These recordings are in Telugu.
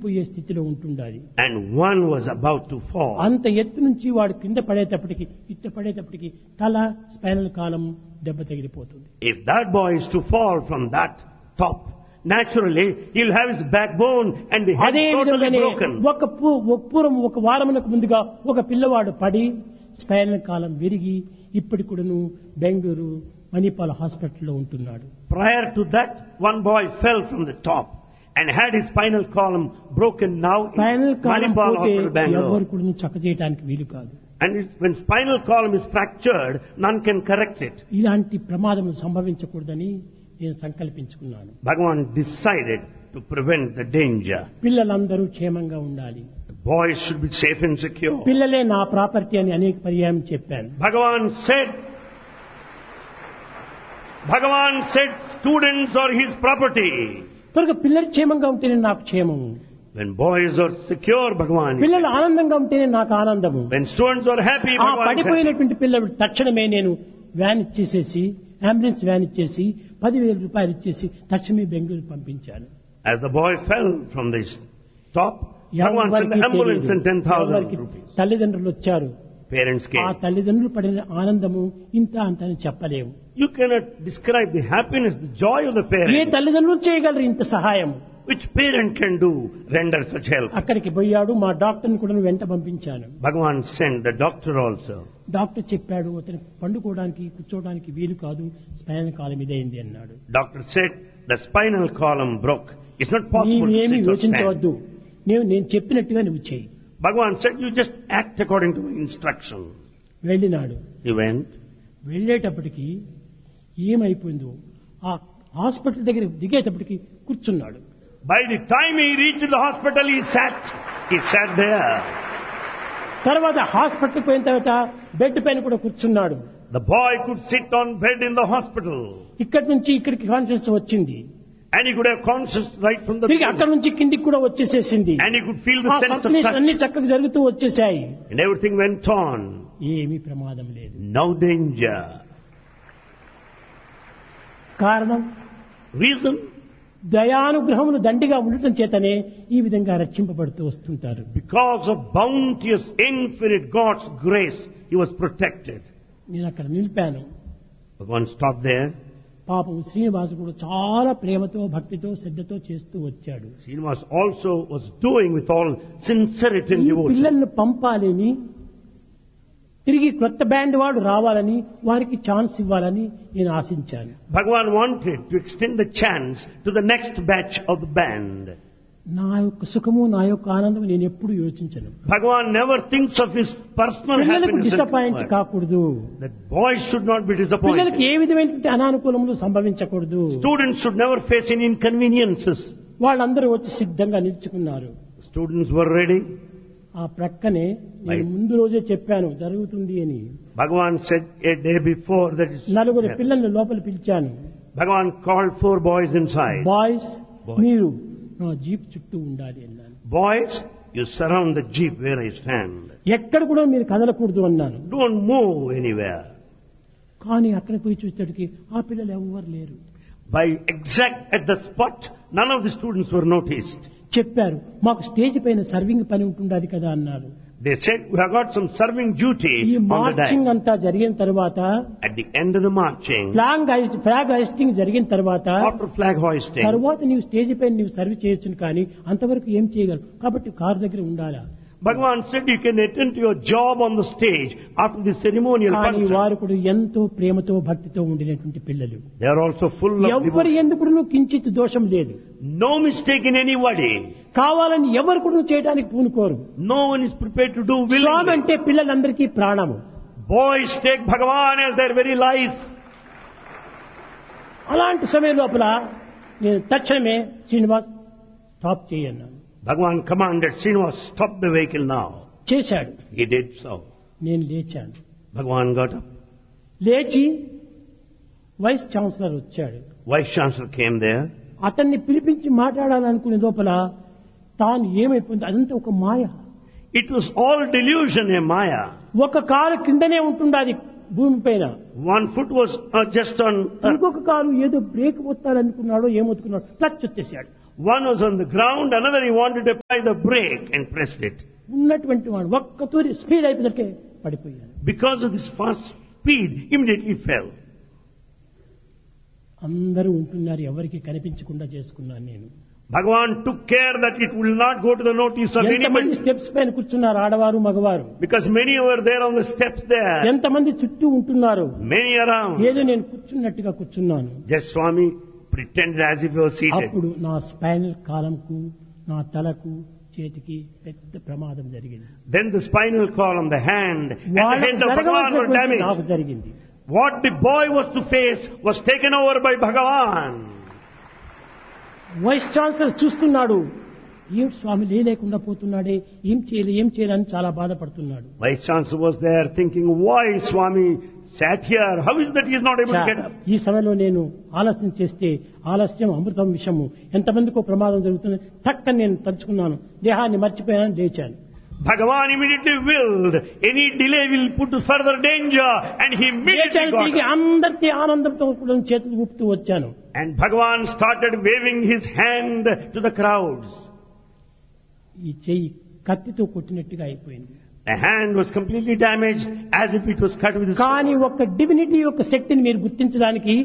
కుంగిపోయే స్థితిలో ఉంటుండాలి and one was about to fall. అంత ఎత్తు నుంచి వాడు కింద పడేటప్పటికి ఇట్ట పడేటప్పటికి తల స్పైనల్ కాలం దెబ్బ తగిలిపోతుంది If that boy is to fall from that top, naturally he'll have his backbone and the head అదే totally విధంగానే broken. ఒక పూ- ఒక పూర్వం ఒక వారమునకు ముందుగా ఒక పిల్లవాడు పడి స్పైనల్ కాలం విరిగి ఇప్పటి కూడాను బెంగళూరు మణిపాల్ హాస్పిటల్లో ఉంటున్నాడు Prior to that, one boy fell from the top and had his spinal column broken now in spinal column Manipal పోతే Hospital, Bangalore. ఎవరు కూడా చక్క చేయడానికి వీలు కాదు And it, when spinal column is fractured, none can correct it. ఇలాంటి ప్రమాదం సంభవించకూడదని నేను సంకల్పించుకున్నాను Bhagavan decided to prevent the danger. పిల్లలందరూ క్షేమంగా ఉండాలి The boys should be safe and secure. పిల్లలే నా ప్రాపర్టీ అని అనేక పర్యాయం చెప్పాను Bhagavan said, Bhagavan said students are his property. కనుక పిల్లలు క్షేమంగా ఉంటేనే నాకు క్షేమము When boys are secure, Bhagavan. is పిల్లలు ఆనందంగా ఉంటేనే నాకు ఆనందము When students are happy, ఆ Bhagavan is happy. పడిపోయినటువంటి పిల్లలు తక్షణమే నేను వ్యాన్ ఇచ్చేసేసి అంబులెన్స్ వ్యాన్ ఇచ్చేసి పదివేల రూపాయలు ఇచ్చేసి తక్షణమే బెంగళూరు పంపించాను As the boy fell from this top, Bhagavan sent ఎవరికి the ambulance తెలియదు. and 10,000 ఎవరికి rupees. తల్లిదండ్రులు వచ్చారు Parents ఆ came. తల్లిదండ్రులు పడిన ఆనందము ఇంత అంత అని చెప్పలేము You cannot describe the happiness, the joy of the A parent. తల్లిదండ్రులు చేయగలరు ఇంత సహాయం Which parent can do, render such help? అక్కడికి పోయాడు మా డాక్టర్ని కూడా వెంట పంపించాను Bhagavan sent the doctor also. Doctor చెప్పాడు అతను పండుకోవడానికి కూర్చోవడానికి వీలు కాదు స్పైనల్ కాలం ఇదైంది అన్నాడు Doctor said the spinal column broke. It's not possible to నీవేమి sit or stand. యోచించవద్దు నేను నేను చెప్పినట్టుగా నువ్వు చేయి Bhagavan said, you just act according to my instruction. వెళ్ళినాడు He went. వెళ్ళేటప్పటికి ఏమైపోయిందో ఆ హాస్పిటల్ దగ్గర దిగేటప్పటికి కూర్చున్నాడు By the time he reached the hospital, he sat. He sat there. తర్వాత హాస్పిటల్ పోయిన తర్వాత బెడ్ పైన కూడా కూర్చున్నాడు The boy could sit on bed in the hospital. ఇక్కడి నుంచి ఇక్కడికి కాన్షియస్ వచ్చింది And he could have conscious right from the తిరిగి అక్కడి నుంచి కిందికి కూడా వచ్చేసేసింది And he could feel ఆ the sense of సర్క్యులేషన్ అన్ని touch. చక్కగా జరుగుతూ వచ్చేసాయి And everything went on. ఏమీ ప్రమాదం లేదు No danger. కారణం Reason? దయానుగ్రహములు దండిగా ఉండటం చేతనే ఈ విధంగా రక్షింపబడుతూ వస్తుంటారు Because of bounteous, infinite God's grace, he was protected. నేను అక్కడ నిలిపాను Bhagavan stopped there. పాపం శ్రీనివాసు కూడా చాలా ప్రేమతో భక్తితో శ్రద్ధతో చేస్తూ వచ్చాడు Srinivas also was doing with all sincerity and ఈ devotion. పిల్లల్ని పంపాలని తిరిగి కొత్త బ్యాండ్ వాడు రావాలని వారికి ఛాన్స్ ఇవ్వాలని నేను ఆశించాను Bhagavan wanted to extend the chance to the next batch of the band. నా యొక్క సుఖము నా యొక్క ఆనందం నేను ఎప్పుడు యోచించను Bhagavan never thinks of his personal పిల్లలకు happiness. and disappoint comfort. కాకూడదు That boys should not be పిల్లలకి disappointed. ఏ విధమైనటువంటి అనానుకూలములు సంభవించకూడదు Students should never face any inconveniences. వాళ్ళందరూ వచ్చి సిద్ధంగా నిలుచుకున్నారు Students were ready. ఆ ప్రక్కనే నేను Right. ముందు రోజే చెప్పాను జరుగుతుంది అని Bhagavan said a day before that is. నలుగురు పిల్లల్ని లోపల పిలిచాను Bhagavan called four boys inside. Boys Boys. మీరు నా జీప్ చుట్టూ ఉండాలి అన్నాను Boys, you surround the jeep where I stand. ఎక్కడ కూడా మీరు కదలకూడదు అన్నాను Don't move anywhere. కానీ అక్కడ పోయి చూసేటడికి ఆ పిల్లలు ఎవరు లేరు By exact at the spot, none of the students were noticed. చెప్పారు మాకు స్టేజ్ పైన సర్వింగ్ పని ఉంటుండాలి కదా అన్నారు They said, we have got some serving ఈ duty on the marching day. అంతా జరిగిన తర్వాత At the end of the marching, flag hoist flag hoisting జరిగిన తర్వాత after flag hoisting, తర్వాత నీవు స్టేజ్ పైన నీవు సర్వ్ చేయొచ్చును కానీ అంతవరకు ఏం చేయగలవు కాబట్టి కారు దగ్గర ఉండాలా Bhagavan said you can attend to your job on the stage after the ceremonial కానీ function. వారు కూడా ఎంతో ప్రేమతో భక్తితో ఉండినటువంటి పిల్లలు They are also full of ఎవరి devotion. ఎందుకు నువ్వు కించిత్ దోషం లేదు No mistake in anybody. కావాలని ఎవరు కూడా నువ్వు చేయడానికి పూనుకోరు No one is prepared to do Swamy willingly. అంటే పిల్లలందరికీ ప్రాణము Boys take Bhagavan as their very life. అలాంటి సమయం లోపల నేను తక్షణమే శ్రీనివాస్ స్టాప్ చేయన్నాను Bhagavan commanded Srinivas, stop the vehicle now. చేశాడు He did so. నేను లేచాను Bhagavan got up. లేచి వైస్ ఛాన్సలర్ వచ్చాడు Vice Chancellor came there. అతన్ని పిలిపించి మాట్లాడాలనుకునే లోపల తాను ఏమైపోయింది అదంతా ఒక మాయ It was all delusion, a Maya. ఒక కాలు కిందనే ఉంటుండాలి భూమి పైన One foot was uh, just on. Uh, ఇంకొక కాలు ఏదో బ్రేక్ పొత్తాలనుకున్నాడో ఏమొత్తుకున్నాడో క్లచ్ వచ్చేసాడు One was on the ground, another he wanted to apply the brake and pressed it. ఉన్నటువంటి వాడు ఒక్క తూరి స్పీడ్ అయిపోయినకే పడిపోయాను Because of this fast speed, immediately fell. అందరూ ఉంటున్నారు ఎవరికి కనిపించకుండా చేసుకున్నాను నేను Bhagavan took care that it will not go to the notice of ఎంతమంది anybody. స్టెప్స్ పైన కూర్చున్నారు ఆడవారు మగవారు Because many were there on the steps there. ఎంతమంది చుట్టూ ఉంటున్నారు Many around. ఏదో నేను కూర్చున్నట్టుగా కూర్చున్నాను Just Swami pretended as if he was seated. అప్పుడు నా స్పైనల్ కాలంకు నా తలకు చేతికి పెద్ద ప్రమాదం జరిగింది Then the spinal column, the hand, and the వాళ్ళకు head of Bhagavan were జరగవలసినటువంటి నాకు damaged. జరిగింది What the boy was to face was taken over by Bhagavan. Vice chancellor చూస్తున్నాడు ఏం స్వామి లేలేకుండా పోతున్నాడే ఏం చేయలే ఏం చేయాలని చాలా బాధపడుతున్నాడు Vice Chancellor was there thinking, why Swami sat here? How is that he is not able to చా, get up? ఈ సమయంలో నేను ఆలస్యం చేస్తే ఆలస్యం అమృతం విషము ఎంతమందికో ప్రమాదం జరుగుతుంది టక్కని నేను తలుచుకున్నాను దేహాన్ని మర్చిపోయాను లేచాను Bhagavan immediately willed, any delay will put to further danger, and he immediately లేచాను got తిరిగి up. అందరికీ ఆనందంతో కూడా చేతులు ఊపుతూ వచ్చాను And Bhagavan started waving his hand to the crowds. ఈ చెయ్యి కత్తితో కొట్టినట్టుగా అయిపోయింది The hand was completely damaged as if it was cut with a కానీ sword. ఒక్క డివినిటీ యొక్క శక్తిని మీరు గుర్తించడానికి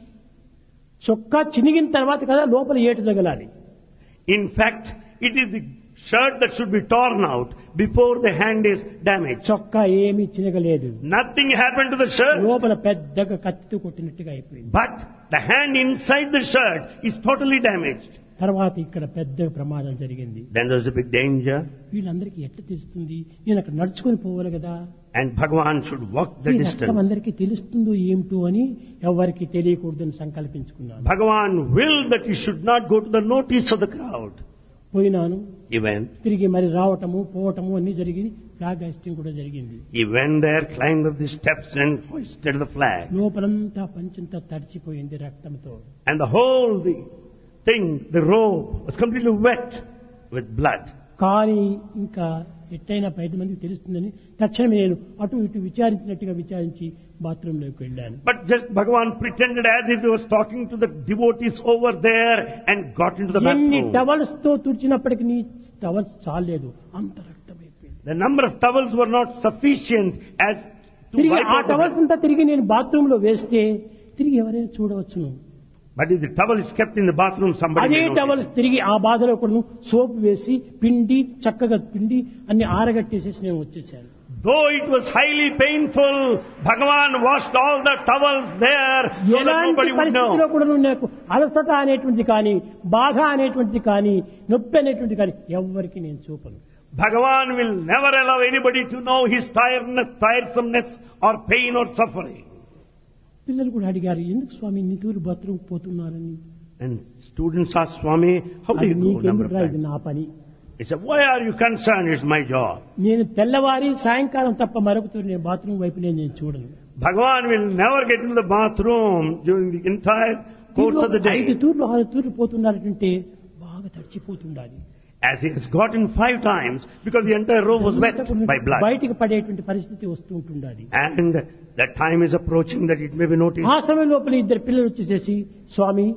చొక్కా చినిగిన తర్వాత కదా లోపల ఏటు తగలాలి In fact, it is the shirt that should be torn out before the hand is damaged. చొక్కా ఏమీ చినగలేదు Nothing happened to the shirt, లోపల పెద్దగా కత్తితో కొట్టినట్టుగా అయిపోయింది but the hand inside the shirt is totally damaged. తర్వాత ఇక్కడ పెద్ద ప్రమాదం జరిగింది Then there's a big danger, వీళ్ళందరికీ ఎట్ట తెలుస్తుంది నేను అక్కడ నడుచుకొని పోవాలి కదా and Bhagavan should walk the ఈ రక్తం distance. అందరికీ తెలుస్తుందో ఏమిటో అని ఎవరికి తెలియకూడదని సంకల్పించుకున్నాను Bhagavan willed that he should not go to the notice of the crowd. పోయినాను He went. తిరిగి మరి రావటము పోవటము అన్ని జరిగింది ఫ్లాగ్ హాస్టింగ్ కూడా జరిగింది He went there, climbed up the steps and hoisted the flag. లోపలంతా పంచంతా తడిచిపోయింది రక్తంతో And the whole the thing, the robe, was completely wet with blood. కానీ ఇంకా ఎట్టయినా పది మందికి తెలుస్తుందని తక్షణమే నేను అటు ఇటు విచారించినట్టుగా విచారించి బాత్రూంలోకి వెళ్ళాను But just Bhagavan pretended as if he was talking to the devotees over there and got into the ఎన్ని bathroom. టవల్స్ తో తుడిచినప్పటికీ నీ టవల్స్ చాలేదు అంత రక్తం అయిపోయింది The number of towels were not sufficient as to తిరిగి wipe ఆ out the టవల్స్ blood. అంతా తిరిగి నేను బాత్రూమ్ లో వేస్తే తిరిగి ఎవరైనా చూడవచ్చును But if the towel is kept in the bathroom, somebody అదే may notice. టవల్స్ తిరిగి ఆ బాధలో కూడా సోప్ వేసి పిండి చక్కగా పిండి అన్ని ఆరగట్టేసేసి నేను వచ్చేసాను Though it was highly painful, Bhagavan washed all the towels there so that ఎలాంటి nobody would పరిస్థితిలో know. కూడా నాకు అలసట అనేటువంటిది కానీ బాధ అనేటువంటిది కానీ నొప్పి అనేటువంటిది కానీ ఎవ్వరికి నేను చూపను Bhagavan will never allow anybody to know his tiredness, tiresomeness or pain or suffering. పిల్లలు కూడా అడిగారు ఎందుకు స్వామి ఇన్ని తూరు బాత్రూమ్ పోతున్నారని And students ask Swami, how do అది you go number నీకెందుకు of రా ఇది times? నా పని He said, why are you concerned? It's my job. నేను తెల్లవారి సాయంకాలం తప్ప మరొక తూరు నేను బాత్రూమ్ వైపు నేను నేను చూడను Bhagavan will never get into the bathroom during the entire course of the ఐదు day. తూర్లు ఆరు తూర్లు పోతున్నారంటే బాగా తడిచిపోతుండాలి As he has gotten five times because the entire room was wet by blood. బయటికి పడేటువంటి పరిస్థితి వస్తూ ఉంటుండాలి And that time is approaching that it may be noticed. ఆ సమయం లోపల ఇద్దరు పిల్లలు వచ్చేసేసి స్వామి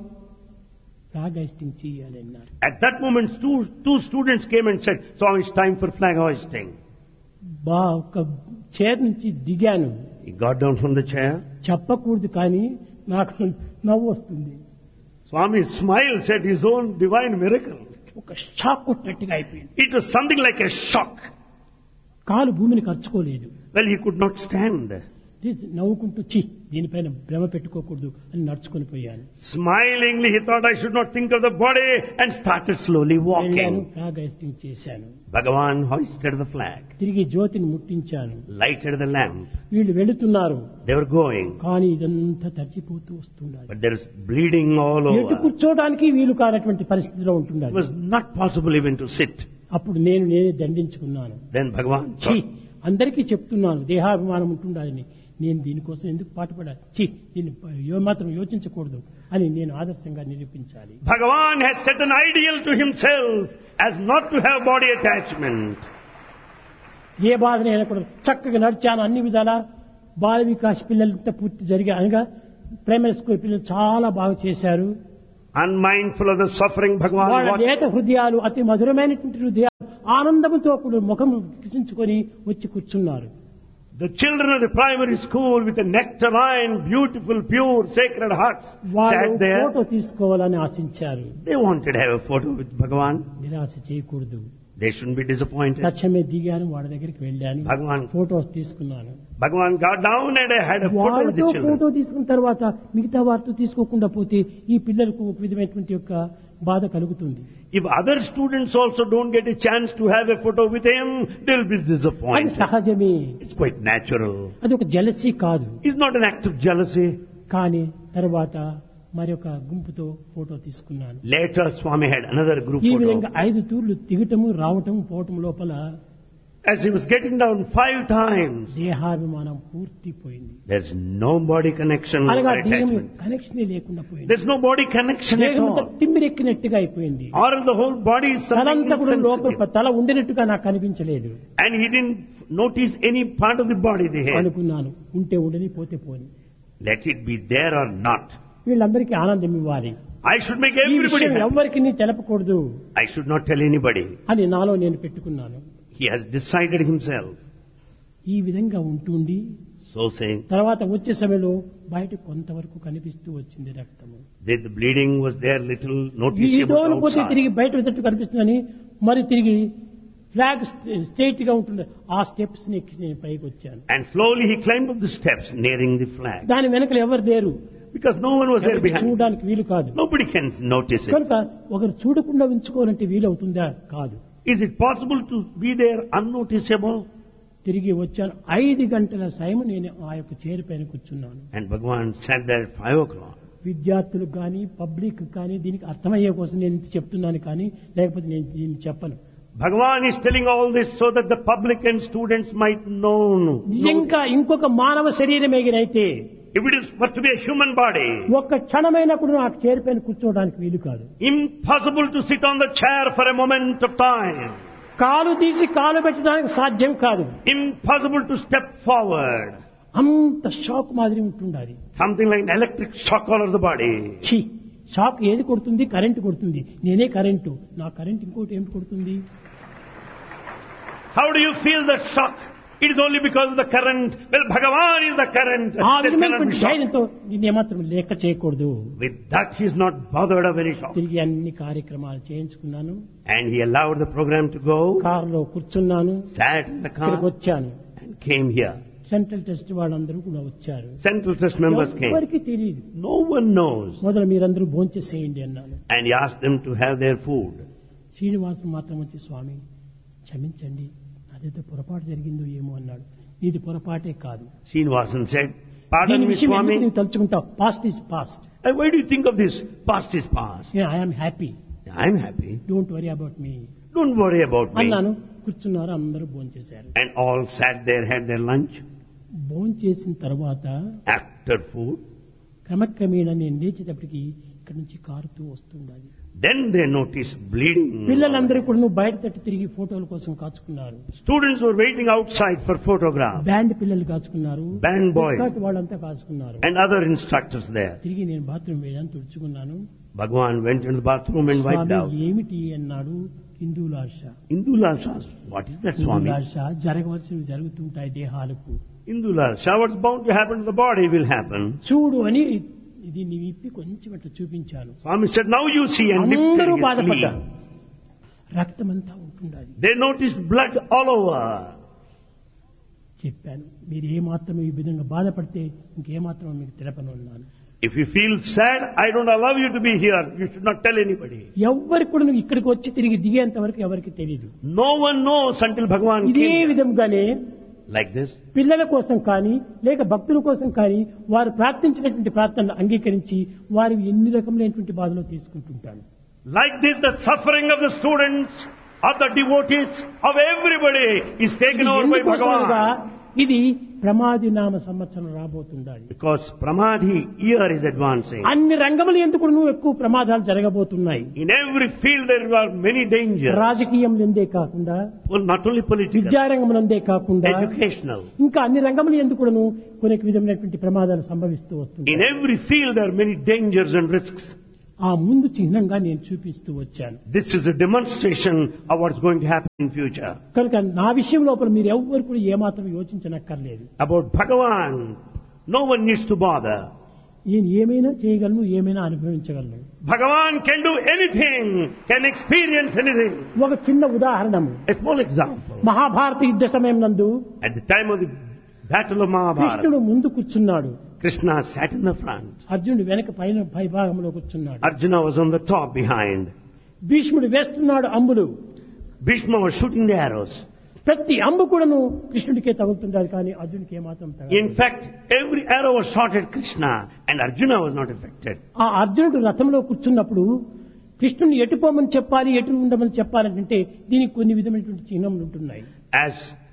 రాగైస్టింగ్ చేయాలి అన్నారు At that moment, two, two students came and said, Swami, it's time for flag hoisting. బా ఒక చైర్ నుంచి దిగాను He got down from the chair. చెప్పకూడదు కానీ నాకు నవ్వు వస్తుంది Swami smiled at his own divine miracle. ఒక షాక్ కొట్టినట్టుగా అయిపోయింది It was something like a shock. కాలు భూమిని ఖర్చుకోలేదు Well, he could not stand. ఇది నవ్వుకుంటూ చి దీనిపైన భ్రమ పెట్టుకోకూడదు అని నడుచుకొని పోయాను Smilingly, he thought I should not think of the body and started slowly వెళ్ళాను walking. ఫ్లాగ్ చేశాను Bhagavan hoisted the flag, తిరిగి జ్యోతిని ముట్టించాను lighted the lamp. వీళ్ళు వెళుతున్నారు They were going, కానీ ఇదంతా తడిచిపోతూ వస్తున్నారు but there is bleeding all ఎటు over. కూర్చోవడానికి వీలు కానటువంటి పరిస్థితిలో It ఉంటున్నారు was not possible even to sit. అప్పుడు నేను నేనే దండించుకున్నాను Then Bhagavan ఛీ thought, అందరికీ చెప్తున్నాను దేహాభిమానం ఉంటుండాలని నేను దీనికోసం ఎందుకు పాటుపడాలి ఛీ దీన్ని యో- మాత్రం యోచించకూడదు అని నేను ఆదర్శంగా నిరూపించాలి Bhagavan has set an ideal to himself as not to have body attachment. ఏ బాధనైనా కూడా చక్కగా నడిచాను అన్ని విధాలా బాల వికాస్ పిల్లలంతా పూర్తి జరిగా అనగా ప్రైమరీ స్కూల్ పిల్లలు చాలా బాగా చేశారు Unmindful of the suffering, Bhagavan వాళ్ళ watched. లేత హృదయాలు అతి మధురమైనటువంటి హృదయాలు ఆనందంతో కూడా ముఖం కిసించుకొని వచ్చి కూర్చున్నారు The children of the primary school with a nectarine, beautiful, pure, sacred hearts వాళ్ళు sat there. ఫోటో తీసుకోవాలని ఆశించారు They wanted to have a photo with Bhagavan. నిరాశ చేయకూడదు They shouldn't be disappointed. తక్షణమే దిగాను వాళ్ళ దగ్గరికి వెళ్ళాను భగవాన్ ఫోటోస్ తీసుకున్నాను Bhagavan got down and I had a photo with వాళ్ళతో the children. ఫోటో తీసుకున్న తర్వాత మిగతా వారితో తీసుకోకుండా పోతే ఈ పిల్లలకు ఒక విధమైనటువంటి యొక్క బాధ కలుగుతుంది If other students also don't get a chance to have a photo with him, they'll be అది disappointed. సహజమే It's quite natural. అది ఒక జలసీ కాదు It's not an act of jealousy. కానీ తర్వాత మరొక గుంపుతో ఫోటో తీసుకున్నాను Later, Swami had another group ఈ photo. విధంగా ఐదు తూర్లు దిగటము రావటము పోవటం లోపల As he was getting down five times, దేహాభిమానం పూర్తి పోయింది there's no body connection or అనగా దేహం attachment. కనెక్షనే లేకుండా పోయింది There's no body connection at దేహం అంతా all. తిమ్మిరెక్కినట్టుగా అయిపోయింది Or else the whole body is something తలంతా కూడా లోపల insensitive. తల ఉండినట్టుగా నాకు కనిపించలేదు And he didn't notice any part of the body they had. అనుకున్నాను ఉంటే ఉండని పోతే పోని Let it be there or not. వీళ్ళందరికీ ఆనందం ఇవ్వాలి I should make ఈ everybody విషయం happy. ఎవరికి నీ తెలపకూడదు I should not tell anybody. అని నాలో నేను పెట్టుకున్నాను He has decided himself. ఈ విధంగా ఉంటుండి So saying, తర్వాత వచ్చే సమయంలో బయట కొంతవరకు కనిపిస్తూ వచ్చింది రక్తము that the bleeding was there little ఈ noticeable డోలు పోతే outside. తిరిగి బయట వచ్చేట్టు కనిపిస్తుందని మరి తిరిగి ఫ్లాగ్ స్ట్రైట్ గా ఉంటుంది ఆ స్టెప్స్ ని ఎక్కి నేను పైకి వచ్చాను And slowly he climbed up the steps nearing the flag. దాని వెనకలు ఎవరు లేరు Because no one was there ఎవరికి behind. చూడడానికి వీలు కాదు Nobody can notice it. కనుక ఒకరు చూడకుండా ఉంచుకోవాలంటే వీలవుతుందా కాదు Is it possible to be there unnoticeable? తిరిగి వచ్చాను ఐదు గంటల సమయం నేను ఆ యొక్క చైర్ పైన కూర్చున్నాను And Bhagavan sat there at five o'clock. విద్యార్థులకు కానీ పబ్లిక్ కానీ దీనికి అర్థమయ్యే కోసం నేను ఇంత చెప్తున్నాను కానీ లేకపోతే నేను దీన్ని చెప్పను Bhagavan is telling all this so that the public and students might know. know ఇంకా ఇంకొక మానవ శరీరం ఎగినైతే if it is supposed to be a human body, ఒక్క క్షణమైనా కూడా నాకు చైర్ పైన కూర్చోవడానికి వీలు కాదు impossible to sit on the chair for a moment of time. కాలు తీసి కాలు పెట్టడానికి సాధ్యం కాదు Impossible to step forward. అంత షాక్ మాదిరి ఉంటుండాలి Something like an electric shock all over the body. ఛీ షాక్ ఏది కొడుతుంది కరెంటు కొడుతుంది నేనే కరెంటు నా కరెంట్ ఇంకోటి ఏమిటి కొడుతుంది How do you feel that shock? It is only because of the current. Well, Bhagavan is the current. ఆ That cannot విధమైనటువంటి be shocked. ధైర్యంతో దీన్ని ఏమాత్రం లెక్క చేయకూడదు With that, he is not bothered of any shock. తిరిగి అన్ని కార్యక్రమాలు చేయించుకున్నాను And he allowed the program to go, కారులో కూర్చున్నాను sat in the ఇక్కడికి car, వచ్చాను and came here. Central test వాళ్ళందరూ కూడా వచ్చారు Central Trust members came. ఎవరికి తెలియదు No one knows. మొదలు మీరందరూ భోంచేసేయండి అన్నాను And he asked them to have their food. Srinivasam మాత్రం వచ్చి స్వామి క్షమించండి అదేదో పొరపాటు జరిగిందో ఏమో అన్నాడు ఇది పొరపాటే కాదు Srinivasan said, Pardon దీని me, విషయం ఎందుకు Swami. నీవు తలుచుకుంటావు past is past Uh, Why do you think of this? Past is past. I'm happy I'm happy. Don't worry about me Don't worry about me. అన్నాను కూర్చున్నారు అందరూ భోంచేశారు And all sat there, had their lunch. భోంచేసిన తర్వాత After food, క్రమక్రమేణా నేను లేచేటప్పటికి ఇక్కడ నుంచి కారుతూ వస్తుండాలి then they noticed bleeding. పిల్లలందరూ కూడా నువ్వు బయట తట్టు తిరిగి ఫోటోల కోసం కాచుకున్నారు Students were waiting outside for photographs. Band పిల్లలు కాచుకున్నారు Band boys. ఎస్కార్ట్ వాళ్ళంతా కాచుకున్నారు And other instructors there. తిరిగి నేను బాత్రూమ్ వేయడానికి తుడుచుకున్నాను Bhagavan went into the bathroom and wiped Swamy out. ఏమిటి అన్నాడు హిందువులాశ Indulal asked, What is that, Swami? హిందువులాశ జరగవలసినవి జరుగుతుంటాయి దేహాలకు Indulal, what's bound to happen to the body will happen. చూడు అని ఇది నీ విప్పి కొంచెం అట్లా చూపించాను Swami said, Now you see and lifted అందరూ his బాధపడ్డారు sleeve. రక్తమంతా ఉంటుండాలి They noticed blood all over. చెప్పాను మీరు ఏమాత్రం ఈ విధంగా బాధపడితే ఇంకేమాత్రం మీకు తెలపను అన్నాను If you feel sad, I don't allow you to be here. You should not tell anybody. ఎవ్వరికి కూడా నువ్వు ఇక్కడికి వచ్చి తిరిగి దిగేంత వరకు ఎవరికి తెలియదు No one knows until Bhagavan ఇదే came. here. విధంగానే Like this. పిల్లల కోసం కానీ లేక భక్తుల కోసం కానీ వారు ప్రార్థించినటువంటి ప్రార్థనలు అంగీకరించి వారు ఎన్ని రకములైనటువంటి బాధలు తీసుకుంటుంటారు Like this, the suffering of the students, of the devotees, of everybody is taken ఇది over by ఎందుకోసమనగా Bhagavan. ఇది ప్రమాది నామ సంవత్సరం రాబోతుండాలి Because Pramadhi year is advancing. అన్ని రంగములు ఎందుకు నువ్వు ఎక్కువ ప్రమాదాలు జరగబోతున్నాయి In every field there are many dangers. రాజకీయంలోందే కాకుండా Well, not only political, విద్యారంగంలోందే కాకుండా educational. ఇంకా అన్ని రంగములు ఎందుకు కొన్ని విధమైనటువంటి ప్రమాదాలు సంభవిస్తూ In వస్తుంది every field there are many dangers and risks. ఆ ముందు చిహ్నంగా నేను చూపిస్తూ వచ్చాను This is a demonstration of what's going to happen in future. కనుక నా విషయం లోపల మీరు ఎవ్వరు కూడా ఏమాత్రం యోచించనక్కర్లేదు About Bhagavan, no one needs to bother. నేను ఏమైనా చేయగలను ఏమైనా అనుభవించగలను Bhagavan can do anything, can experience anything. ఒక చిన్న ఉదాహరణము A small example. మహాభారత యుద్ధ సమయం నందు At the time of the Battle of Mahabharata, కృష్ణుడు ముందు కూర్చున్నాడు Krishna sat in the front. అర్జునుడు వెనక పైన పై భాగంలో కూర్చున్నాడు Arjuna was on the top behind. భీష్ముడు వేస్తున్నాడు అంబులు Bhishma was shooting the arrows. ప్రతి అంబు కూడాను కృష్ణుడికే తగులుతుండాలి కానీ అర్జునుడికి ఏమాత్రం తగలదు. In fact, every arrow was shot at Krishna and Arjuna was not affected. ఆ అర్జునుడు రథంలో కూర్చున్నప్పుడు కృష్ణుని ఎటుపోమని చెప్పాలి ఎటు ఉండమని చెప్పాలంటే దీనికి కొన్ని విధమైనటువంటి చిహ్నములు ఉంటున్నాయి As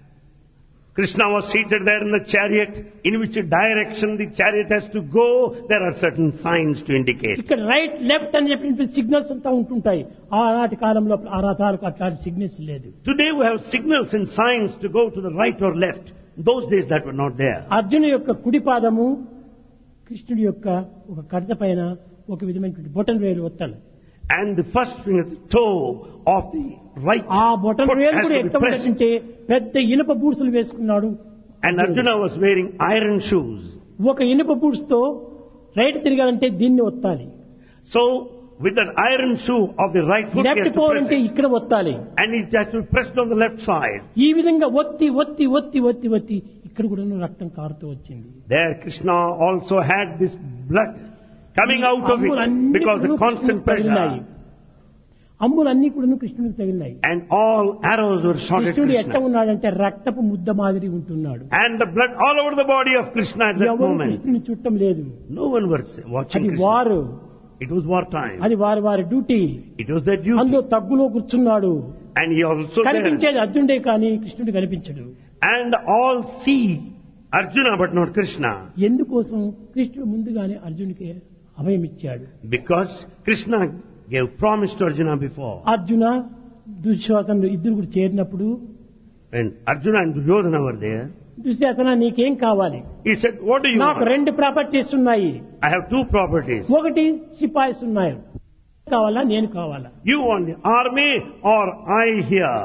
Krishna was seated there in the chariot, in which direction the chariot has to go, there are certain signs to indicate. ఇక్కడ రైట్ లెఫ్ట్ అని చెప్పిన సిగ్నల్స్ అంతా ఉంటుంటాయి ఆనాటి కాలంలో ఆ రథాలకు అట్లాంటి సిగ్నల్స్ లేదు Today we have signals and signs to go to the right or left. In those days that were not there. అర్జును యొక్క కుడి పాదము కృష్ణుడి యొక్క ఒక కడత పైన ఒక విధమైనటువంటి బొటన్ వేలు ఒత్తాలి And the first finger, the toe of the right ఆ బొటన్ foot వేలు has కూడా to be ఎట్ట pressed. ఉండటంటే పెద్ద ఇనుప బూట్సులు వేసుకున్నాడు And Arjuna was wearing iron shoes. ఒక ఇనుప బూట్స్ తో రైట్ తిరగాలంటే దీన్ని ఒత్తాలి So, with that iron shoe of the right foot, he left has to press పోవాలంటే it. ఇక్కడ ఒత్తాలి And it has to be pressed on the left side. ఈ విధంగా ఒత్తి ఒత్తి ఒత్తి ఒత్తి ఒత్తి ఇక్కడ కూడా రక్తం కారుతూ వచ్చింది There Krishna also had this blood coming out of అంబులన్నీ it because the కూడా constant కృష్ణుడికి తగిలినాయి. pressure. అంబులన్నీ కూడా కృష్ణుడికి తగిలినాయి And all arrows were shot at కృష్ణుడు ఎట్ట Krishna. ఉన్నాడంటే రక్తపు ముద్ద మాదిరి ఉంటున్నాడు And the blood all over the body of Krishna at that ఎవరు moment. కృష్ణుని చుట్టం లేదు No one was watching అది Krishna. వారు It was wartime. అది వారి వారి duty It was their duty. అందులో తగ్గులో కూర్చున్నాడు And he also there. కనిపించేది అర్జునుడే కానీ కృష్ణుడు కనిపించడు And all see Arjuna but not Krishna. ఎందుకోసం కృష్ణుడు ముందుగానే అర్జునుడికి అభయం ఇచ్చాడు Because Krishna gave promise to Arjuna before. Arjuna దుశ్శాసనుడు ఇద్దరు కూడా చేరినప్పుడు When Arjuna and Duryodhana were there, Dushasana నీకేం కావాలి he said, what do you నాకు want? రెండు ప్రాపర్టీస్ ఉన్నాయి I have two properties. ఒకటి సిపాయిస్ ఉన్నాయి కావాలా నేను కావాలా You want the army or I here?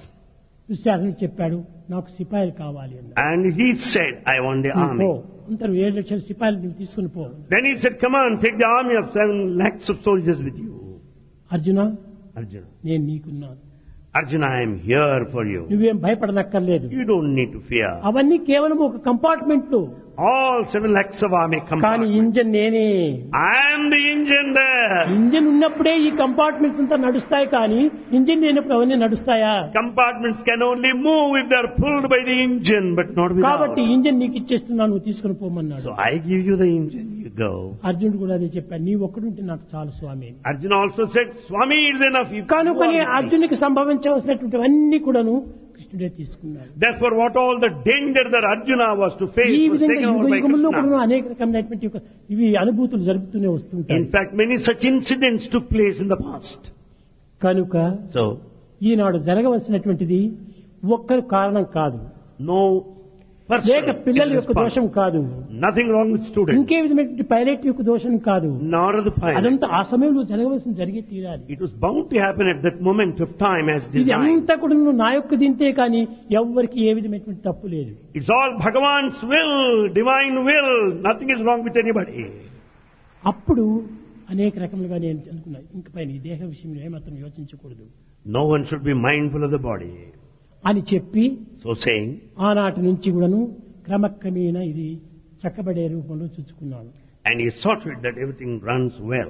దుశ్శాసనుడు చెప్పాడు నాకు సిపాయిలు కావాలి అన్నాడు And he said, I want the నువ్వు పో army. అంతరు ఏడు లక్షల సిపాయిలు నువ్వు తీసుకుని పో Then he said, come on, take the army of seven lakhs of soldiers with you. Arjuna Arjuna. నేను నీకున్నాను Arjuna, I am here for you. నువ్వేం భయపడనక్కర్లేదు You don't need to fear. అవన్నీ కేవలం ఒక కంపార్ట్మెంట్ లో All seven lakhs of army కానీ compartment. ఇంజన్ నేనే I am the engine there. Engine ఉన్నప్పుడే ఈ కంపార్ట్మెంట్స్ అంతా నడుస్తాయి కానీ ఇంజన్ లేనప్పుడు అవన్నీ నడుస్తాయా Compartments can only move if they are pulled by the engine, but not without. కాబట్టి ఇంజన్ నీకు ఇచ్చేస్తున్నాను నువ్వు తీసుకుని పోమన్నాడు So I give you the engine, you go. అర్జునుడు కూడా అదే చెప్పాడు నీ ఒక్కడుంటే నాకు చాలు స్వామి అని. Arjuna also said, Swami is enough. You కనుకనే go on with me." అర్జునికి సంభవించవలసినటువంటి అన్ని కూడాను కృష్ణుడే తీసుకున్నాడు Therefore, what all the danger that Arjuna was to face ఈ was విధంగా taken యుగ over by యుగంలో Krishna. కూడా అనేక రకమైనటువంటి ఒక ఇవి అనుభూతులు జరుపుతూనే వస్తుంటాయి In fact, many such incidents took place in the past. కనుక So, ఈనాడు జరగవలసినటువంటిది ఒక్కరు కారణం కాదు no person లేక పిల్లల is యొక్క దోషం responsible. కాదు Nothing wrong with students, ఇంకే విధమైనటువంటి పైలట్ యొక్క దోషం కాదు nor the pilot. అదంతా ఆ సమయంలో జరగవలసిన జరిగే తీరాలి It was bound to happen at that moment of time as ఇది designed. అంతా కూడా నువ్వు నా యొక్క దింతే కానీ ఎవ్వరికి ఏ విధమైనటువంటి తప్పు లేదు It's all Bhagavan's will, divine will. Nothing is wrong with anybody. అప్పుడు అనేక రకములుగా నేను అనుకున్నా ఇంక పైన ఈ దేహ విషయంలో ఏమాత్రం యోచించకూడదు No one should be mindful of the body. అని చెప్పి So saying, ఆనాటి నుంచి కూడాను క్రమక్రమేణా ఇది చక్కబడే రూపంలో చూసుకున్నాను and he saw to it that everything runs well.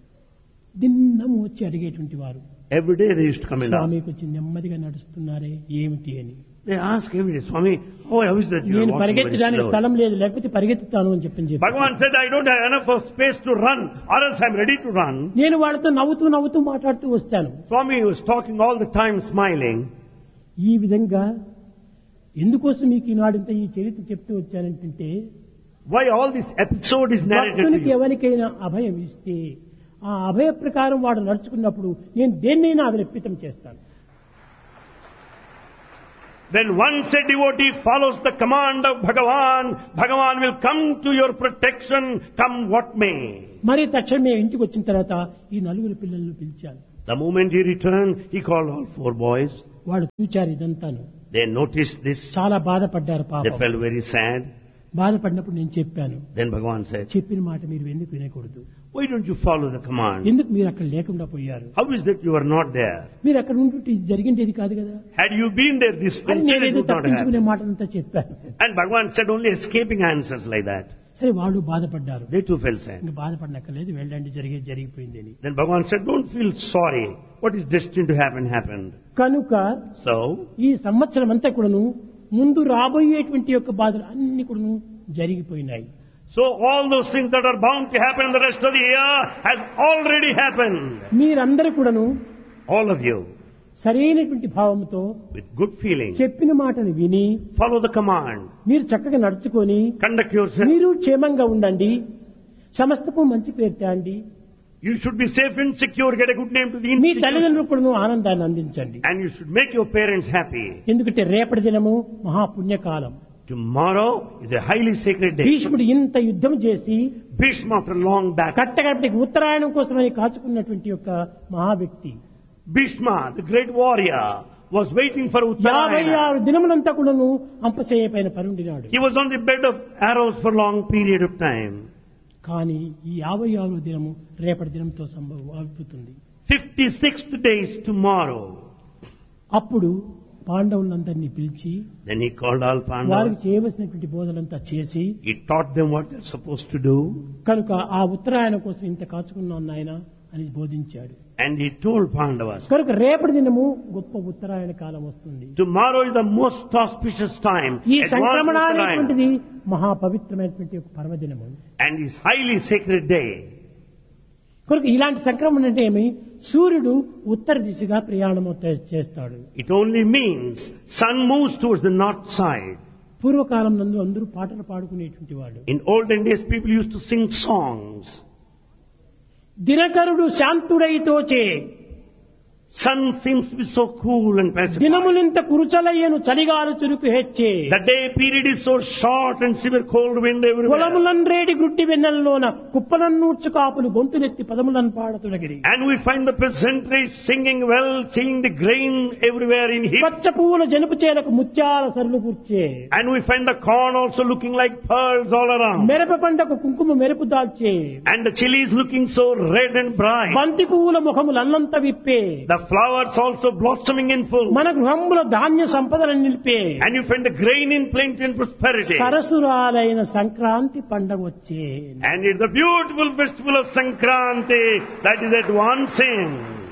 దిన్నము వచ్చి అడిగేటువంటి వారు Every day they used to come and ask. స్వామి కొంచెం నెమ్మదిగా నడుస్తున్నారే ఏమిటి అని They ask every day, Swami, how how is that you are నేను walking very పరిగెత్తడానికి slow? స్థలం లేదు లేకపోతే పరిగెత్తుతాను అని చెప్పని చెప్పి Bhagavan said, I don't have enough of space to run, or else I'm ready to run. నేను వాళ్ళతో నవ్వుతూ నవ్వుతూ మాట్లాడుతూ వస్తాను Swami was talking all the time, smiling. ఈ విధంగా ఎందుకోసం మీకు ఈనాడింత ఈ చరిత్ర చెప్తూ వచ్చానంటే Why all this episode is narrated to భక్తునికి you? ఎవరికైనా అభయం ఇస్తే ఆ అభయ ప్రకారం వాడు నడుచుకున్నప్పుడు నేను దేన్నైనా అభిరప్పితం చేస్తాను When once a devotee follows the command of Bhagavan, Bhagavan will come to your protection, come what may. మరి తక్షణమే ఇంటికి వచ్చిన తర్వాత ఈ నలుగురు పిల్లలను పిలిచాను The moment he returned, he called all four boys. వాళ్ళు చూచారు ఇదంతాను They noticed this. చాలా బాధపడ్డారు They పాపం felt very sad. బాధపడినప్పుడు నేను చెప్పాను Then Bhagavan said, చెప్పిన మాట మీరు ఎందుకు వినకూడదు Why don't you follow the command? ఎందుకు మీరు అక్కడ లేకుండా పోయారు How is that you are not there? మీరు అక్కడ ఉంటుంటే ఇది జరిగిండేది కాదు కదా Had you been there, this అని incident నేనేదో would not తప్పించుకునే happen. మాటలంతా చెప్పాను And Bhagavan said only escaping answers like that. సరే వాళ్ళు బాధపడ్డారు They too felt sad. ఇంకా బాధపడనక్కర్లేదు వెళ్ళండి జరిగేది జరిగిపోయింది అని Then Bhagavan said, don't feel sorry. What is destined to happen happened. కనుక So, ఈ సంవత్సరం అంతా కూడాను ముందు రాబోయేటువంటి యొక్క బాధలు అన్ని కూడాను జరిగిపోయినాయి so all those things that are bound to happen in the rest of the year has already happened. మీరందరూ కూడాను All of you, సరైనటువంటి భావంతో with good feeling, చెప్పిన మాటను విని follow the command. మీరు చక్కగా నడుచుకొని Conduct yourself. మీరు క్షేమంగా ఉండండి సమస్తపు మంచి పేరు తేండి You should be safe and secure, get a good name to the me institution. తల్లిదండ్రులకు కూడా ఆనందాన్ని అందించండి And you should make your parents happy. ఎందుకంటే రేపటి దినము మహాపుణ్యకాలం Tomorrow is a highly sacred day. భీష్ముడు ఇంత యుద్ధం చేసి Bhishma after long battle. కట్టగడపటికి ఉత్తరాయణం కోసమని కాచుకున్నటువంటి యొక్క మహా వ్యక్తి Bhishma, the great warrior, was waiting for యాభై Uttarayana. ఆరు దినములంతా కూడాను అంపశయ్య పరుండినాడు He was on the bed of arrows for long period of time. కానీ ఈ యాభై ఆరో దినము రేపటి దినంతో సంభవం అవుతుంది 56th day is tomorrow. అప్పుడు పాండవులందరినీ పిలిచి Then he called all వారికి Pandavas. చేయవలసినటువంటి బోధలంతా చేసి He taught them what they're supposed to do. కనుక ఆ ఉత్తరాయణం కోసం ఇంత కాచుకున్నాం నాయన అని బోధించాడు And he told Pandavas, కనుక రేపటి దినము గొప్ప ఉత్తరాయణ కాలం వస్తుంది tomorrow is the most auspicious time. ఈ advanced సంక్రమణ Uttarayana, అనేటువంటిది మహా పవిత్రమైనటువంటి ఒక పర్వదినము And is highly sacred day. కనుక ఇలాంటి సంక్రమణ అంటే ఏమి సూర్యుడు ఉత్తర దిశగా ప్రయాణం తే- చేస్తాడు It only means sun moves towards the north side. పూర్వకాలం నందు అందరూ పాటలు పాడుకునేటువంటి వాడు In olden days, people used to sing songs. దినకరుడు శాంతుడై తోచే Sun seems to be so cool and pacified. దినములింత కురుచలయ్యను చలిగాలు చురుకు హెచ్చే The day period is so short and severe cold wind everywhere. కులములన్ రేడి గుడ్డి వెన్నెలలోన కుప్పలన్నూర్చు కాపులు గొంతులెత్తి పదములను పాడతుడగిరి And we find the peasantry singing well, seeing the grain everywhere in heap. పచ్చ పువ్వుల జనుపు చేలకు ముత్యాల సరులు కూర్చే And we find the corn also looking like pearls all around. మెరప పంటకు కుంకుమ మెరుపు దాల్చే And the chili is looking so red and bright. బంతి పువ్వుల ముఖములు అల్లంత విప్పే The flowers also blossoming in full. మన గృహముల ధాన్య సంపదలను నిలిపే And you find the grain in plenty and prosperity. సరసురాలైన Sankranti పండగ వచ్చే And it's the beautiful festival of Sankranti that is advancing.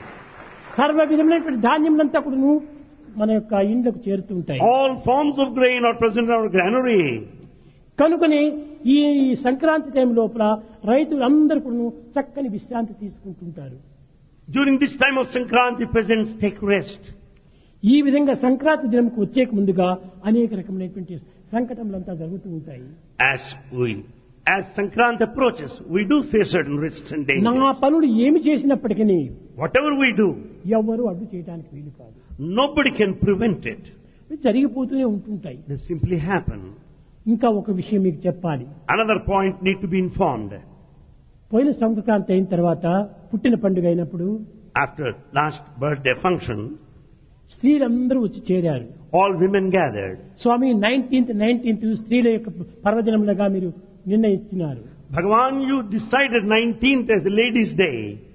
సర్వ విధమైనటువంటి ధాన్యములంతా కూడాను మన యొక్క ఇండ్లకు చేరుతుంటాయి All forms of grain are present in our granary. కనుకనే ఈ సంక్రాంతి టైం లోపల రైతులు అందరూ కూడా చక్కని విశ్రాంతి తీసుకుంటుంటారు During this time of Sankranti, peasants take rest. ఈ విధంగా సంక్రాంతి దినంకు వచ్చేక ముందుగా అనేక రకమైనటువంటి సంకటములంతా జరుగుతూ ఉంటాయి As we, as Sankranti approaches, we do face certain risks and నా dangers. పనులు ఏమి చేసినప్పటికీ Whatever we do, ఎవ్వరూ అడ్డు చేయడానికి వీలు కాదు nobody can prevent it. ఇవి జరిగిపోతూనే ఉంటుంటాయి They simply happen. ఇంకా ఒక విషయం మీకు చెప్పాలి Another point need to be informed. పోయిన సంక్రాంతి అయిన తర్వాత పుట్టిన పండుగ అయినప్పుడు After last birthday function, స్త్రీలందరూ వచ్చి చేరారు all women gathered. Swami nineteenth nineteenth స్త్రీల యొక్క పర్వదినములుగా మీరు నిర్ణయించినారు Bhagavan, you decided 19th as the ladies' day.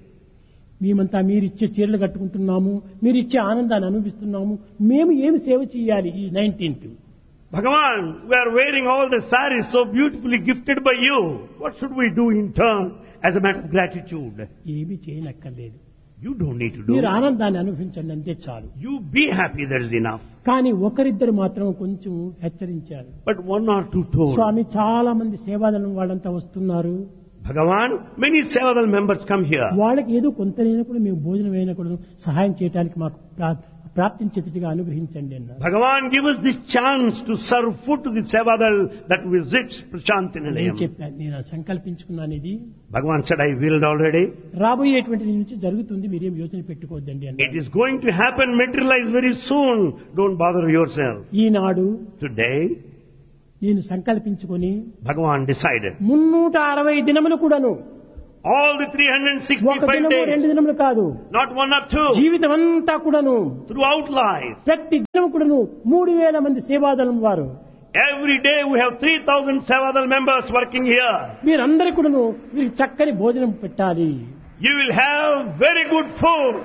మేమంతా మీరు ఇచ్చే చీరలు కట్టుకుంటున్నాము మీరు ఇచ్చే ఆనందాన్ని అనుభవిస్తున్నాము మేము ఏమి సేవ చేయాలి ఈ nineteenth Bhagavan, we are wearing all the saris so beautifully gifted by you. What should we do in turn as a matter of gratitude? ఏమి చేయనక్కర్లేదు You don't need to do మీరు it. ఆనందాన్ని అనుభవించండి అంతే చాలు You be happy, that is enough. కానీ ఒకరిద్దరు మాత్రం కొంచెం హెచ్చరించారు But one or two told. స్వామి చాలా మంది సేవాదళం వాళ్ళంతా వస్తున్నారు Bhagavan, many Sevadal members come here. వాళ్ళకి ఏదో కొంతనైనా కూడా మేము భోజనం అయినా కూడా సహాయం చేయడానికి మాకు ప్రా- ప్రాప్తించేట్టుగా అనుగ్రహించండి అన్నారు Bhagavan give us this chance to serve food to the Sevadal that visits Prashanti నేను Nilayam. చెప్పాను నేను సంకల్పించుకున్నాను ఇది Bhagavan said, I willed already. రాబోయేటువంటి నుంచి జరుగుతుంది మీరేం యోచన పెట్టుకోవద్దండి It అన్నారు is going to happen, materialize very soon. Don't bother yourself. Eenadu Today, నేను సంకల్పించుకొని Bhagavan decided. మున్నూట అరవై దినములు కూడాను All the ఒక 365 దినము days, రెండు దినములు కాదు not one or two, జీవితం అంతా కూడాను throughout life. ప్రతి దినం కూడాను మూడు వేల మంది సేవాదళం వారు Every day we have 3,000 Sevadal members working here. మీరందరి కూడాను మీరు చక్కని భోజనం పెట్టాలి You will have very good food.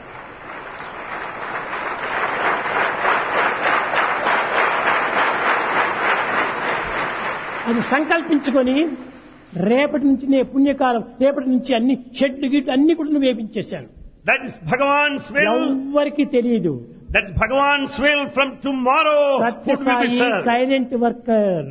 అది సంకల్పించుకొని రేపటి నుంచి నే పుణ్యకాలం రేపటి నుంచి అన్ని షెడ్లు గిట్లు అన్ని కూడా వేపించేశాను That is Bhagavan's will. ఎవ్వరికి తెలియదు That's Bhagavan's will. From tomorrow, food will be Sathya Sai served. Silent worker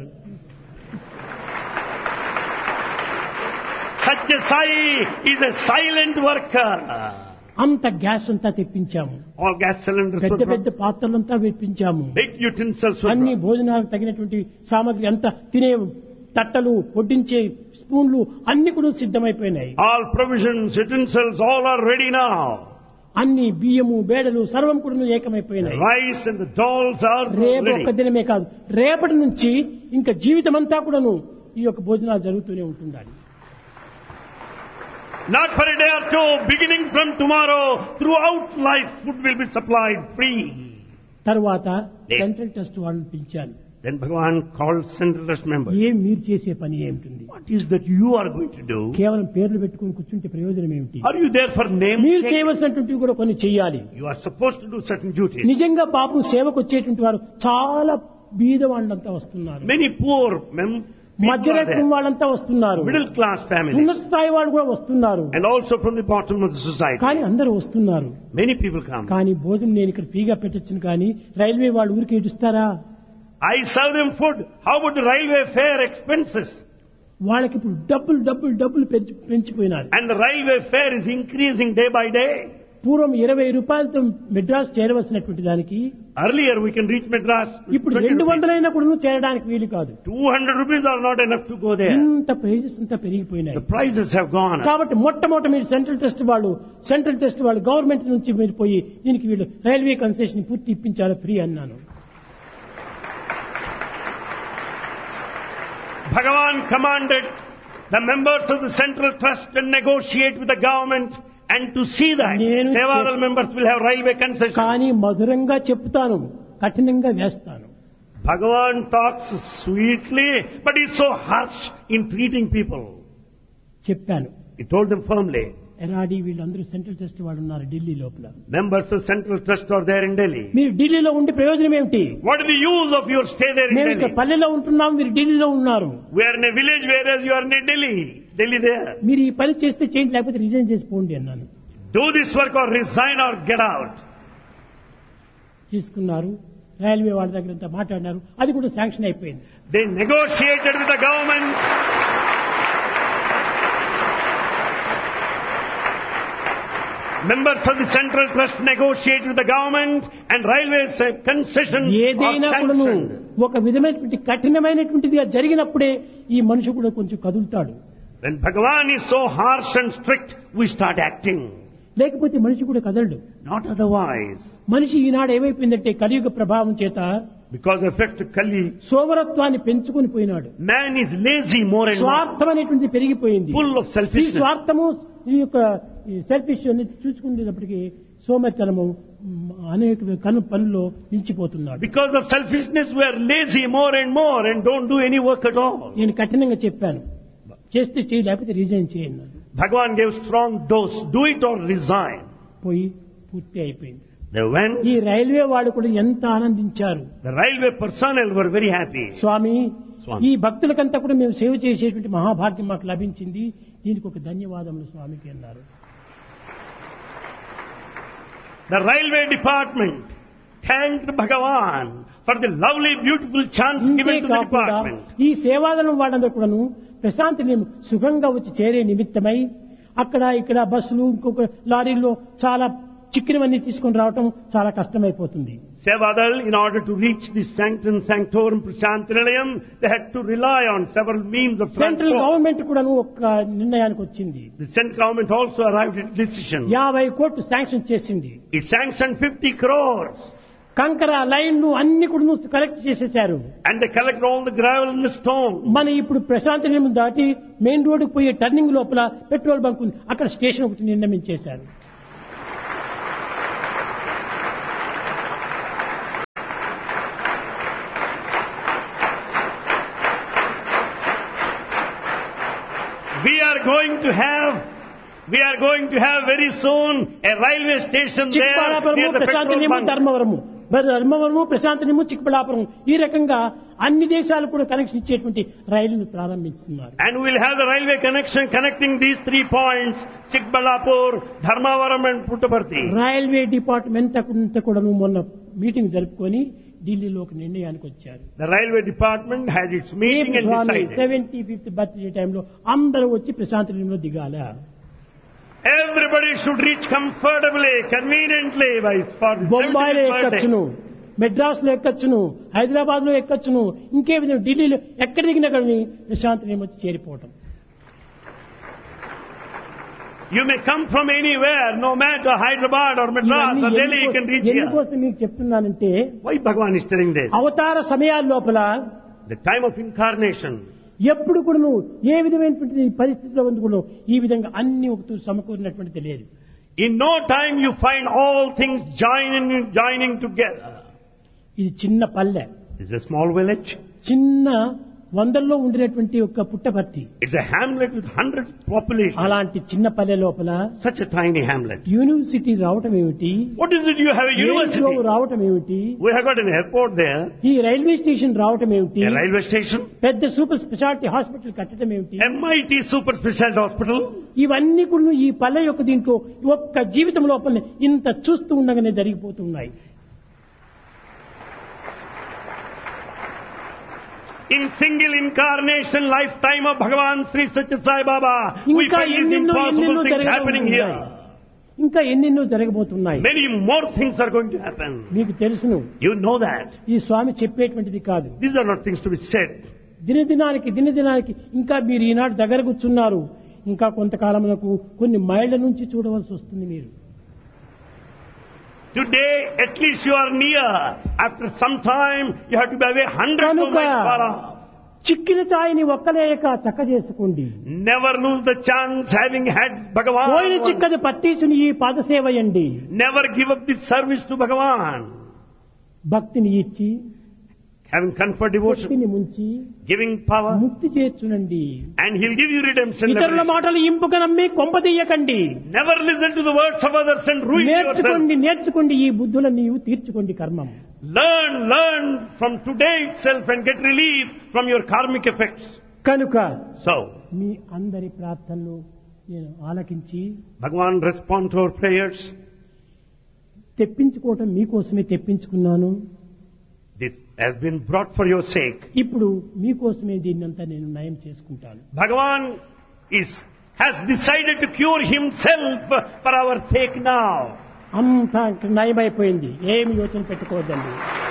Satya Sai is a silent worker. అంత గ్యాస్ అంతా తెప్పించాము All gas cylinders were పెద్ద brought. పెద్ద పాత్రలంతా వేపించాము Big utensils were అన్ని brought. భోజనాలకు తగినటువంటి సామాగ్రి అంతా తినే తట్టలు వడ్డించే స్పూన్లు అన్ని కూడా సిద్ధమైపోయినాయి All provisions, utensils, all are ready now. అన్ని బియ్యము బేడలు సర్వం కూడా The ఏకమైపోయినాయి rice and the dolls are రేపు ఒక్క ready. దినమే కాదు రేపటి నుంచి ఇంకా జీవితం అంతా కూడాను ఈ యొక్క భోజనాలు జరుగుతూనే ఉంటుండాలి Not for a day or two, beginning from tomorrow, throughout life, food will be supplied free. తర్వాత Yes. సెంట్రల్ ట్రస్ట్ వాళ్ళని పిలిచాను Then Bhagavan called central trust members. ఏం మీరు చేసే పని ఏమిటి What is that you are going to do? కేవలం పేర్లు పెట్టుకుని కూర్చుంటే ప్రయోజనం ఏమిటి Are you there for name మీరు sake? చేయవలసినటువంటివి కూడా కొన్ని చెయ్యాలి You are supposed to do certain duties. నిజంగా పాపం సేవకు వచ్చేటువంటి వారు చాలా బీద వాళ్ళంతా వస్తున్నారు Many poor men, people are మధ్యరకం there. వాళ్ళంతా వస్తున్నారు middle class families, ఉన్నత స్థాయి వాళ్ళు కూడా వస్తున్నారు and also from the bottom of the society. కానీ అందరూ వస్తున్నారు Many people come. కానీ భోజనం నేను ఇక్కడ ఫ్రీగా పెట్టొచ్చును కానీ రైల్వే వాళ్ళు ఊరికి ఏడుస్తారా I serve them food. How about the railway fare expenses? వాళ్ళకి ఇప్పుడు డబ్బులు డబ్బులు డబ్బులు పెంచి పెంచిపోయినారు And the railway fare is increasing day by day. పూర్వం ఇరవై రూపాయలతో మెడ్రాస్ చేరవలసినటువంటి దానికి Earlier we can reach Madras. with ఇప్పుడు 20 రెండు rupees. వందలైనా కూడా చేరడానికి వీలు కాదు 200 rupees are not enough to go there. ఇంత ప్రైజెస్ అంతా పెరిగిపోయినాయి The prices have gone up. కాబట్టి మొట్టమొదట మీరు సెంట్రల్ టెస్ట్ వాళ్ళు సెంట్రల్ టెస్ట్ వాళ్ళు గవర్నమెంట్ నుంచి మీరు పోయి దీనికి వీళ్ళు రైల్వే కన్సెషన్ పూర్తి ఇప్పించాలి ఫ్రీ అన్నాను Bhagavan commanded the members of the central trust to negotiate with the government and to see that నేను several చే- members will have railway concession. కానీ మధురంగా చెప్తాను కఠినంగా వేస్తాను Bhagavan talks sweetly, but he's so harsh in treating people. చెప్పాను He told them firmly. ఎరాడి వీళ్ళందరూ సెంట్రల్ టెస్ట్ వాళ్ళు ఉన్నారు ఢిల్లీ లోపల Members of central trust are there in Delhi. మీరు ఢిల్లీలో ఉండే ప్రయోజనం ఏమిటి What is the use of your stay there in మేము ఇక్కడ Delhi? పల్లెలో ఉంటున్నాం మీరు ఢిల్లీలో ఉన్నారు We are in a village whereas you are in a Delhi. Delhi there. మీరు ఈ పని చేస్తే చేయండి లేకపోతే రిజైన్ చేసి పోండి అన్నాను Do this work or resign or get out. తీసుకున్నారు రైల్వే వాళ్ళ దగ్గర అంతా మాట్లాడినారు అది కూడా శాంక్షన్ అయిపోయింది They negotiated with the government. Members of the central trust negotiate with the government and railways uh, concessions are ఏదైనా కూడాను sanctioned. ఒక విధమైనటువంటి కఠినమైనటువంటిదిగా జరిగినప్పుడే ఈ మనిషి కూడా కొంచెం కదులుతాడు When Bhagavan is so harsh and strict, we start acting. లేకపోతే మనిషి కూడా కదలడు Not otherwise. మనిషి ఈనాడు ఏమైపోయిందంటే కలియుగ ప్రభావం చేత Because of effect of Kali, సోమరత్వాన్ని పెంచుకొని పోయినాడు man is lazy more and more, స్వార్థం అనేటువంటిది పెరిగిపోయింది full of ఈ selfishness. స్వార్థము ఈ యొక్క సెల్ఫిష్ అనేది చూసుకునేటప్పటికి సోమరితనము మ్, అనేక కను పనుల్లో నిలిచిపోతున్నాడు Because of selfishness, we are lazy more and more and don't do any work at all. నేను కఠినంగా చెప్పాను చేస్తే చేయి లేకపోతే రిజైన్ చేయండి Bhagavan gave strong dose. Do it or resign. పోయి పూర్తి అయిపోయింది They went. ఈ రైల్వే వాళ్ళు కూడా ఎంత ఆనందించారు The railway personnel were very happy. స్వామి స్వామి. ఈ భక్తులకంతా కూడా మేము సేవ చేసేటువంటి మహాభాగ్యం మాకు లభించింది దీనికి ఒక ధన్యవాదములు స్వామికి అన్నారు The railway department thanked Bhagavan for the lovely, beautiful chance ఇంతే given to the కాకుండా department. ఈ సేవాదనం వాళ్ళందరూ కూడాను ప్రశాంతి మేము సుఖంగా వచ్చి చేరే నిమిత్తమై అక్కడ ఇక్కడ బస్సులు ఇంకొక లారీల్లో చాలా చిక్కినవన్నీ తీసుకొని రావటం చాలా కష్టమైపోతుంది Sevadal, in order to reach the sanctum sanctorum Prasantilayam, they had to rely on several means of central transport. Government కూడాను ఒక నిర్ణయానికి వచ్చింది The central government also arrived at a decision. యాభై కోట్లు శాంక్షన్ చేసింది It sanctioned 50 crores కంకర లైన్లు అన్ని కూడా కలెక్ట్ చేసేశారు and they collected all the gravel and the stone. మన ఇప్పుడు ప్రశాంత నిలయం దాటి మెయిన్ రోడ్డుకు పోయే టర్నింగ్ లోపల పెట్రోల్ బంక్ ఉంది అక్కడ స్టేషన్ ఒకటి నిర్ణయించేశారు We are going to have, we are going to have very soon a railway station there చిక్బళాపురము near the ప్రశాంత petrol నిలయము bunk. ధర్మవరము మరి ధర్మవరము ప్రశాంత నిలయము చిక్కబళాపురం ఈ రకంగా అన్ని దేశాలు కూడా కనెక్షన్ ఇచ్చేటువంటి రైలును ప్రారంభిస్తున్నారు And we'll have the railway connection connecting these three points, Chikbalapur, Dharmavaram and Puttaparthi. Railway department అంతా కూడా మొన్న మీటింగ్ జరుపుకొని ఢిల్లీలోకి నిర్ణయానికి వచ్చారు The railway department had its meeting and decided. Seventy fifth birthday టైంలో అందరూ వచ్చి ప్రశాంత నిలయంలో దిగాల Everybody should reach comfortably, conveniently by for the బొంబాయిలో 75th birthday. ఎక్కచ్చును మెడ్రాస్ లో ఎక్కచ్చును హైదరాబాద్ లో ఎక్కచ్చును ఇంకే విధంగా ఢిల్లీలో ఎక్కడ దిగినా కానీ ప్రశాంత్ నిలయం వచ్చి చేరిపోవటం You may come from anywhere, no matter Hyderabad or Madras or ఇవన్నీ Delhi, you can ఎందుకో- reach here. ఎందుకోసం మీకు చెప్తున్నానంటే Why Bhagavan is telling this? అవతార సమయాల లోపల The time of incarnation. ఎప్పుడు కూడా నువ్వు ఏ విధమైనటువంటి పరిస్థితిలో ఉంది కూడా ఈ విధంగా అన్ని ఒక సమకూరినటువంటి తెలియదు In no time you find all things joining, joining together. ఇది చిన్న పల్లె It's a small village. చిన్న వందల్లో ఉండినటువంటి ఒక Puttaparthi It's a hamlet with hundred population. అలాంటి చిన్న పల్లె లోపల Such a tiny hamlet. University రావటం ఏమిటి What is it you have a university? Airport రావటం ఏమిటి We have got an airport there, ఈ రైల్వే స్టేషన్ రావటం ఏమిటి a railway station, పెద్ద సూపర్ స్పెషాలిటీ హాస్పిటల్ కట్టడం ఏమిటి MIT super specialty hospital. ఇవన్నీ కూడా ఈ పల్లె యొక్క దీంట్లో ఒక్క జీవితం లోపల ఇంత చూస్తూ ఉండగానే జరిగిపోతున్నాయి In single incarnation lifetime of Bhagavan Sri Satya Sai Baba, we ఇంకా find these ఎన్నెన్నో ఎన్నెన్నో impossible things happening here. జరగబోతున్నాయి ఇంకా ఎన్నెన్నో జరగబోతున్నాయి Many more things are going to happen. మీకు తెలుసును You know that. ఈ స్వామి చెప్పేటువంటిది కాదు These are not things to be said. దినదినానికి దినదినానికి ఇంకా మీరు ఈనాడు దగ్గర కూర్చున్నారు ఇంకా కొంతకాలమునకు కొన్ని మైళ్ళ నుంచి చూడవలసి వస్తుంది మీరు Today, at least you are near. After some time, you have to be away hundreds of కనుక miles far off. చిక్కిన ఛాయని ఒక్కలేక చక్క చేసుకోండి Never lose the chance having had పోయిన Bhagavan. చిక్కది పత్తీసుని ఈ పాదసేవయండి Never give up this service to Bhagavan. భక్తిని ఇచ్చి Having conferred devotion, శక్తిని ముంచి giving power, ముక్తి చేర్చునండి and He'll give you redemption. ఇతరుల liberation. మాటలు ఇంపుక నమ్మి కొంపతీయకండి Never listen to the words of others and ruin yourself. నేర్చుకోండి నేర్చుకోండి ఈ బుద్ధుల నీవు తీర్చుకోండి కర్మం Learn, learn from today itself and get relief from your karmic effects. కనుక So, మీ అందరి ప్రార్థనలు నేను ఆలకించి Bhagavan respond to our prayers. తెప్పించుకోవటం మీకోసమే తెప్పించుకున్నాను This has been brought for your sake. ఇప్పుడు మీకోసమే దీన్నంతా నేను నయం చేసుకుంటాను Bhagavan is, has decided to cure himself for our sake now. అంతా నయమైపోయింది ఏమి యోచన పెట్టుకోవద్దండి